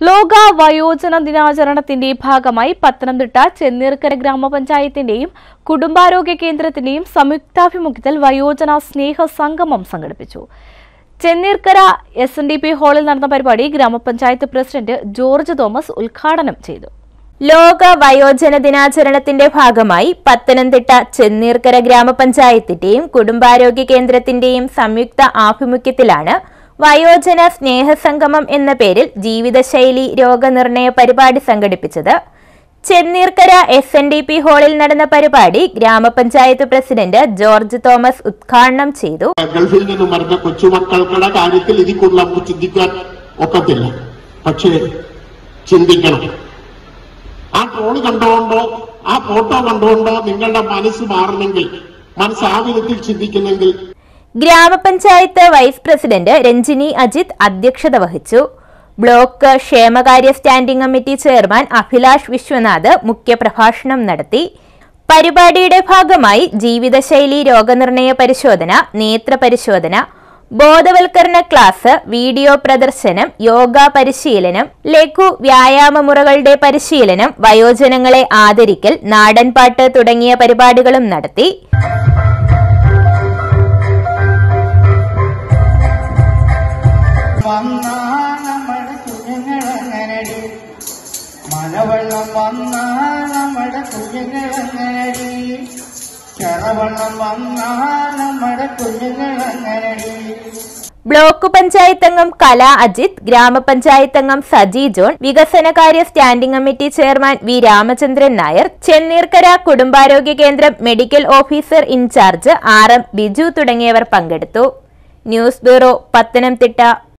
ലോക വയോജന ദിനാചരണത്തിന്റെ ഭാഗമായി പത്തനംതിട്ട ചെന്നീർക്കര ഗ്രാമപഞ്ചായത്തിന്റെയും കുടുംബാരോഗ്യ കേന്ദ്രത്തിന്റെയും സംയുക്താഭിമുഖ്യത്തിൽ വയോജന സ്നേഹ സംഗമം സംഘടിപ്പിച്ചു Chenneerkara S N D P ഹാളിൽ നടന്ന പരിപാടി ഗ്രാമപഞ്ചായത്ത് പ്രസിഡന്റ് ജോർജ് തോമസ് ഉദ്ഘാടനം ചെയ്തു ലോക വയോജന ദിനാചരണത്തിന്റെ ഭാഗമായി പത്തനംതിട്ട ചെന്നീർക്കര ഗ്രാമപഞ്ചായത്തിന്റെയും കുടുംബാരോഗ്യ കേന്ദ്രത്തിന്റെയും സംയുക്ത ആഭിമുഖ്യത്തിലാണ് വയോജന സ്നേഹസംഗമം എന്ന പേരിൽ ജീവിതശൈലി രോഗനിർണയ പരിപാടി സംഘടിപ്പിച്ചത് Chenneerkara S N D P ഹാളിൽ നടന്ന പരിപാടി ഗ്രാമപഞ്ചായത്ത് പ്രസിഡന്റ് ജോർജ് തോമസ് ഉദ്ഘാടനം ചെയ്തു ഗൾഫിൽ നിന്നും വരുന്ന കൊച്ചുമക്കൾക്കുടെ കാര്യത്തിൽ ഇതിക്കുള്ള നമുക്ക് ചിന്തിക്കാൻ ഒക്കത്തില്ല പക്ഷേ ചിന്തിക്കണം ആ ട്രോള് കണ്ടുകൊണ്ടോ ആ ഫോട്ടോ കണ്ടുകൊണ്ടോ നിങ്ങളുടെ മനസ്സ് മാറണമെങ്കിൽ മനസ്സ് ആ വിധത്തിൽ ചിന്തിക്കുന്നെങ്കിൽ ഗ്രാമപഞ്ചായത്ത് വൈസ് പ്രസിഡന്റ് രഞ്ജിനി അജിത് അധ്യക്ഷത വഹിച്ചു ബ്ലോക്ക് ക്ഷേമകാര്യ standing committee chairman Abhilash Viswanath മുഖ്യപ്രഭാഷണം നടത്തി പരിപാടിയുടെ ഭാഗമായി ജീവിതശൈലി രോഗനിർണയ പരിശോധന നേത്ര പരിശോധന ബോധവൽക്കരണ ക്ലാസ് വീഡിയോ പ്രദർശനം യോഗ പരിശീലനം ലഘു വ്യായാമ മുറകളുടെ പരിശീലനം വയോജനങ്ങളെ ആദരിക്കൽ നാടൻപാട്ട് തുടങ്ങിയ പരിപാടികളും നടത്തി വന്നാ നമ്മുടെ കുഞ്ഞുങ്ങളങ്ങനടി മലവെള്ളം വന്നാ നമ്മുടെ കുഞ്ഞുങ്ങളങ്ങനടി ചെറവെള്ളം വന്നാ നമ്മുടെ കുഞ്ഞുങ്ങളങ്ങനടി ബ്ലോക്ക് പഞ്ചായത്ത് അംഗം കല അജിത് ഗ്രാമപഞ്ചായത്ത് അംഗം സജി ജോൺ വികസനകാര്യ standing committee chairman V Ramachandran Nair Chenneerkara കുടുംബാരോഗ്യ കേന്ദ്രം medical officer in charge R M Biju തുടങ്ങിയവർ പങ്കെടുത്തു ന്യൂസ് ബ്യൂറോ പത്തനംതിട്ട